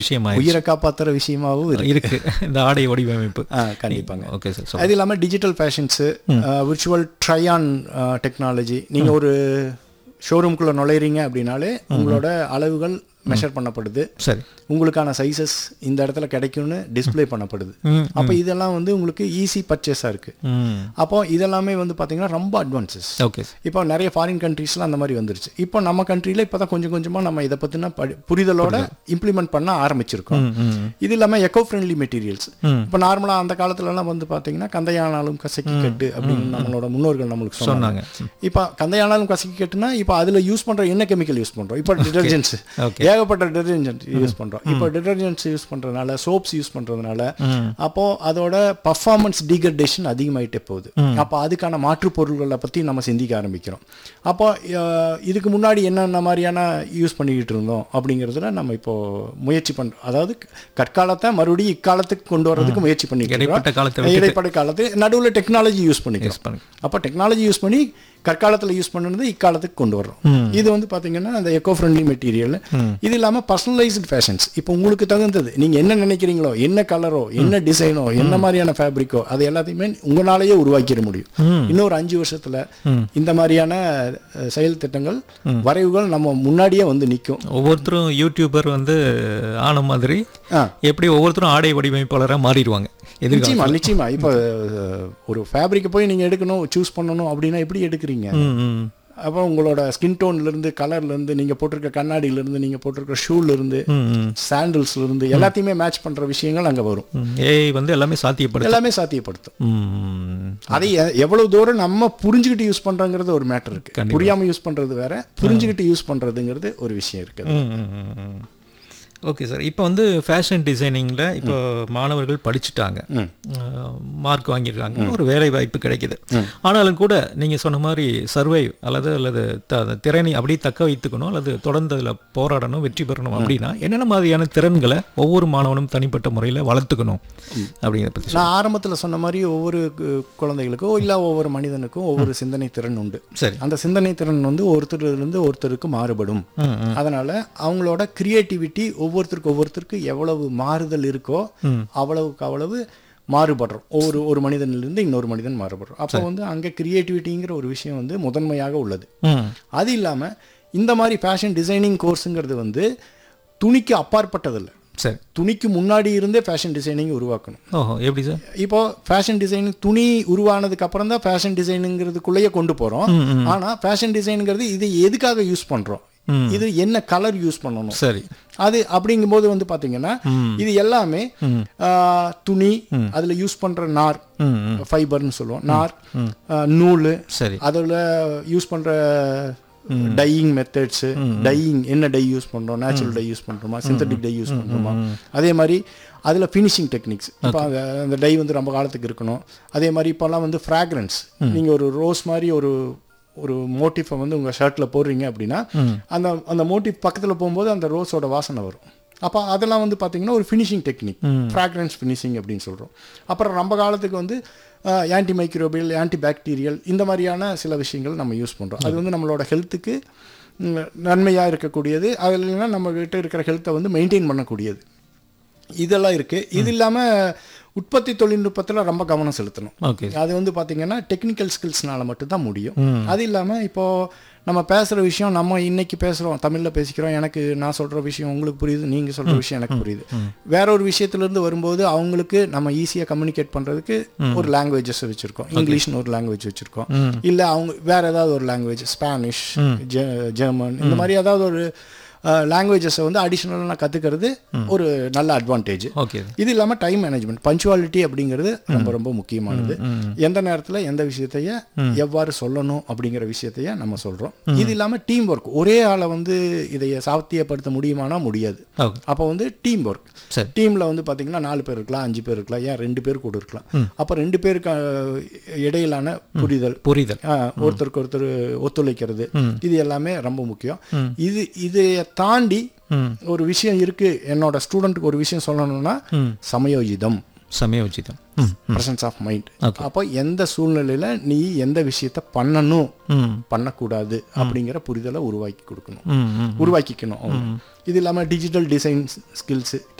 விஷயமா உயிரை காப்பாத்துற விஷயமாவும் இருக்கு இருக்கு இந்த ஆடை வடிவமைப்பு ஆ, கண்டிப்பாங்க ஓகே சார் அது இல்லாமல் digital fashions virtual try on technology நீங்கள் ஒரு ஷோரூம்குள்ளே நுழையிறீங்க அப்படின்னாலே உங்களோட அளவுகள் மெஷர் பண்ணப்படுது சரி உங்களுக்கான சைஸஸ் இந்த இடத்துல கிடைக்கும்னு டிஸ்ப்ளே பண்ணப்படுது ம், அப்போ இதெல்லாம் வந்து உங்களுக்கு ஈஸி பர்ச்சேஸாக இருக்குது ம் அப்போ இதெல்லாமே வந்து பார்த்தீங்கன்னா ரொம்ப அட்வான்சஸ் ஓகே சார் இப்போ நிறைய ஃபாரின் கண்ட்ரீஸ்லாம் அந்த மாதிரி வந்துருச்சு இப்போ நம்ம கண்ட்ரியில் இப்போ தான் கொஞ்சம் கொஞ்சமாக நம்ம இதை பற்றின படி புரிதலோட இம்ப்ளிமெண்ட் பண்ண ஆரம்பிச்சிருக்கோம் ம் ம் இது இல்லாமல் எக்கோ ஃப்ரெண்ட்லி மெட்டீரியல்ஸ் ம். இப்போ நார்மலாக அந்த காலத்துலலாம் வந்து பார்த்தீங்கன்னா கந்தையானாலும் கசக்கி கட்டு அப்படின்னு நம்மளோட முன்னோர்கள் நம்மளுக்கு சொன்னாங்க சொன்னாங்க இப்போ கந்தையானாலும் கசக்கி கட்டுனா இப்போ அதில் யூஸ் பண்ணுற என்ன கெமிக்கல் யூஸ் பண்ணுறோம் இப்போ டிடர்ஜென்ட்ஸ் Okay. ஏகப்பட்ட டிடர்ஜென்ட் யூஸ் பண்ணுறோம் இப்போ டிடர்ஜென்ட்ஸ் யூஸ் பண்ணுறதுனால சோப்ஸ் யூஸ் பண்ணுறதுனால ம் அப்போ அதோட பர்ஃபார்மன்ஸ் டீக்ரடேஷன் அதிகமாயிட்டே போகுது அப்போ அதுக்கான மாற்றுப் பொருள்களை பற்றி நம்ம சிந்திக்க ஆரம்பிக்கிறோம் அப்போ அஹ், இதுக்கு முன்னாடி என்னென்ன மாதிரியான யூஸ் பண்ணிக்கிட்டு இருந்தோம் அப்படிங்கிறதுல நம்ம இப்போ முயற்சி பண்ணுறோம் அதாவது கற்காலத்தை மறுபடியும் இக்காலத்துக்கு கொண்டு வர்றதுக்கு முயற்சி பண்ணிக்கிறோம் இடைப்பட்ட காலத்தை விட்டுட்டு இடைப்பட்ட காலத்து நடுவில் டெக்னாலஜி யூஸ் பண்ணிக்கிறோம் யூஸ் பண்ணி அப்போ டெக்னாலஜி யூஸ் பண்ணி கற்காலத்தில் யூஸ் பண்ணுறது இக்காலத்துக்கு கொண்டு வர்றோம் இது வந்து பார்த்தீங்கன்னா அந்த எக்கோ ஃப்ரெண்ட்லி மெட்டீரியல் இது இல்லாமல் பர்சனலைஸ்டு ஃபேஷன்ஸ் இப்போ உங்களுக்கு தகுந்தது நீங்கள் என்ன நினைக்கிறீங்களோ என்ன கலரோ என்ன டிசைனோ என்ன மாதிரியான ஃபேப்ரிக்கோ அது எல்லாத்தையுமே உங்களாலேயே உருவாக்கிட முடியும் இன்னொரு அஞ்சு வருஷத்தில் இந்த மாதிரியான அஹ், செயல் திட்டங்கள் வரைவுகள் நம்ம முன்னாடியே வந்து நிற்கும் ஒவ்வொருத்தரும் யூடியூபர் வந்து ஆன மாதிரி ஆ எப்படி ஒவ்வொருத்தரும் ஆடை வடிவமைப்பாளராக மாறிடுவாங்க எதிர்காலம் நிச்சயமா நிச்சயமா இப்போ அஹ், ஒரு ஃபேப்ரிக்கை போய் நீங்கள் எடுக்கணும் சூஸ் பண்ணணும் அப்படின்னா எப்படி எடுக்கிறீங்க ம் ம் அப்போ உங்களோட ஸ்கின் டோன்லேருந்து கலர்லேருந்து நீங்கள் போட்டிருக்க கண்ணாடியிலேருந்து நீங்கள் போட்டிருக்க ஷூலேருந்து ம் ம் சாண்டில்ஸ்லேருந்து எல்லாத்தையுமே மேட்ச் பண்ணுற விஷயங்கள் அங்கே வரும் ஏஐ வந்து எல்லாமே சாத்தியப்படுது எல்லாமே சாத்தியப்படுத்தும் ம் அதை எ- எவ்வளவு தூரம் நம்ம புரிஞ்சுக்கிட்டு யூஸ் பண்ணுறங்கிறது ஒரு மேட்டர் இருக்கு புரியாமல் யூஸ் பண்ணுறது வேற புரிஞ்சுக்கிட்டு யூஸ் பண்ணுறதுங்கிறது ஒரு விஷயம் இருக்குது ஓகே சார் இப்போ வந்து ஃபேஷன் டிசைனிங்கில் இப்போ மாணவர்கள் படிச்சுட்டாங்க மார்க் வாங்கியிருக்காங்க ஒரு வேலை வாய்ப்பு கிடைக்குது ஆனாலும் கூட நீங்கள் சொன்ன மாதிரி சர்வை அல்லது அல்லது த அந்த திறனை அப்படியே தக்க வைத்துக்கணும் அல்லது தொடர்ந்து அதில் போராடணும் வெற்றி பெறணும் அப்படின்னா என்னென்ன மாதிரியான திறன்களை ஒவ்வொரு மாணவனும் தனிப்பட்ட முறையில் வளர்த்துக்கணும் அப்படிங்கிறத பற்றி நான் ஆரம்பத்தில் சொன்ன மாதிரி ஒவ்வொரு கு- குழந்தைகளுக்கோ இல்லை ஒவ்வொரு மனிதனுக்கும் ஒவ்வொரு சிந்தனை திறன் உண்டு சரி அந்த சிந்தனை திறன் வந்து ஒருத்தரிலிருந்து ஒருத்தருக்கு மாறுபடும் ம் ம் அதனால அவங்களோட கிரியேட்டிவிட்டி ஒவ்வொருத்தருக்கு ஒவ்வொருத்தருக்கு எவ்வளவு மாறுதல் இருக்கோ அவ்வளவுக்கு அவ்வளவு மாறுபடுறோம் ஒவ்வொரு ஒரு மனிதனிலிருந்து இன்னொரு மனிதன் மாறுபடுறோம் அப்போ வந்து அங்கே கிரியேட்டிவிட்டிங்கிற ஒரு விஷயம் வந்து முதன்மையாக உள்ளது ம் அது இல்லாமல் இந்த மாதிரி ஃபேஷன் டிசைனிங் கோர்ஸுங்கிறது வந்து துணிக்கு அப்பாற்பட்டதில்லை சரி துணிக்கு முன்னாடி இருந்தே ஃபேஷன் டிசைனிங் உருவாக்கணும் ஓஹோ எப்படி சார் இப்போ ஃபேஷன் டிசைனிங் துணி உருவானதுக்கு அப்புறம் தான் ஃபேஷன் டிசைனுங்கிறதுக்குள்ளேயே கொண்டு போகிறோம் ஆனால் ஃபேஷன் டிசைனுங்கிறது இது எதுக்காக யூஸ் பண்ணுறோம் இது என்ன கலர் யூஸ் பண்ணணும் சரி அது அப்படிங்கும்போது வந்து பாத்தீங்கன்னா இது எல்லாமே ஆ, துணி அதுல யூஸ் பண்ற நார் ம் ம் ஃபைபர்னு சொல்லுவோம் நார் ஆ, நூல் சரி அதுல யூஸ் பண்ற டையிங் மெத்தட்ஸ் டையிங் என்ன டை யூஸ் பண்றோம் நேச்சுரல் டை யூஸ் பண்றோமா சிந்தட்டிக் டை யூஸ் பண்றோமா அதே மாதிரி அதுல ஃபினிஷிங் டெக்னிக்ஸ் இப்போ அந்த டை வந்து ரொம்ப காலத்துக்கு இருக்கணும் அதே மாதிரி இப்போல்லாம் வந்து ஃப்ராக்ரன்ஸ் நீங்க ஒரு ரோஸ் மாதிரி ஒரு ஒரு மோட்டிஃபை வந்து உங்கள் ஷர்ட்டில் போடுறீங்க அப்படின்னா அந்த அந்த மோட்டிவ் பக்கத்தில் போகும்போது அந்த ரோஸோட வாசனை வரும் அப்போ அதெல்லாம் வந்து பார்த்தீங்கன்னா ஒரு ஃபினிஷிங் டெக்னிக் ஃப்ராக்ரன்ஸ் ஃபினிஷிங் அப்படின்னு சொல்கிறோம் அப்புறம் ரொம்ப காலத்துக்கு வந்து ஆன்டி மைக்ரோபியல் ஆன்டி பாக்டீரியல் இந்த மாதிரியான சில விஷயங்கள் நம்ம யூஸ் பண்ணுறோம் அது வந்து நம்மளோட ஹெல்த்துக்கு நன்மையாக இருக்கக்கூடியது அதில் இல்லைன்னா நம்ம கிட்ட இருக்கிற ஹெல்த்தை வந்து மெயின்டைன் பண்ணக்கூடியது இதெல்லாம் இருக்குது இது இல்லாமல் உற்பத்தி தொழில்நுட்பத்தில் ரொம்ப கவனம் செலுத்தணும் ஓகே அது வந்து பார்த்தீங்கன்னா டெக்னிக்கல் ஸ்கில்ஸ்னால மட்டும்தான் முடியும் அது இல்லாமல் இப்போது நம்ம பேசுகிற விஷயம் நம்ம இன்னைக்கு பேசுகிறோம் தமிழில் பேசிக்கிறோம் எனக்கு நான் சொல்கிற விஷயம் உங்களுக்கு புரியுது நீங்கள் சொல்கிற விஷயம் எனக்கு புரியுது வேற ஒரு விஷயத்துலேருந்து வரும்போது அவங்களுக்கு நம்ம ஈஸியாக கம்யூனிகேட் பண்ணுறதுக்கு ஒரு லாங்குவேஜஸ் வச்சுருக்கோம் இங்கிலீஷ்னு ஒரு லாங்குவேஜ் வச்சுருக்கோம் இல்லை அவங்க வேற ஏதாவது ஒரு லாங்குவேஜ் ஸ்பானிஷ் ஜெர்மன் இந்த மாதிரி ஏதாவது ஒரு லாங்குவேஜஸை வந்து அடிஷ்னலாக கற்றுக்கிறது ஒரு நல்ல அட்வான்டேஜ் ஓகே இது இல்லாமல் டைம் மேனேஜ்மெண்ட் பஞ்சுவாலிட்டி அப்படிங்கிறது ரொம்ப ரொம்ப முக்கியமானது எந்த நேரத்தில் எந்த விஷயத்தைய எவ்வாறு சொல்லணும் அப்படிங்கிற விஷயத்தைய நம்ம சொல்கிறோம் இது இல்லாமல் டீம் ஒர்க் ஒரே ஆளை வந்து இதைய சாத்தியப்படுத்த முடியுமானா முடியாது ஓகே அப்போ வந்து டீம் ஒர்க் சரி டீமில் வந்து பார்த்தீங்கன்னா நாலு பேர் இருக்கலாம் அஞ்சு பேர் இருக்கலாம் ஏன் ரெண்டு பேர் கூட இருக்கலாம் அப்போ ரெண்டு பேருக்கு அஹ், இடையிலான புரிதல் புரிதல் ஆ, ஒருத்தருக்கு ஒருத்தர் ஒத்துழைக்கிறது இது எல்லாமே ரொம்ப முக்கியம் இது இதை தாண்டி ம் ஒரு விஷயம் இருக்கு என்னோட ஸ்டூடெண்ட்டுக்கு ஒரு விஷயம் சொல்லணும்னா சமயோஜிதம் சமயோஜிதம் ம் ப்ரெசன்ஸ் ஆஃப் மைண்ட் அப்போ எந்த சூழ்நிலையில் நீ எந்த விஷயத்த பண்ணணும் ம் பண்ணக்கூடாது அப்படிங்கிற புரிதலை உருவாக்கி கொடுக்கணும் ம் ம் உருவாக்கிக்கணும் அவங்க. இது இல்லாமல் டிஜிட்டல் டிசைன் ஸ்கில்ஸு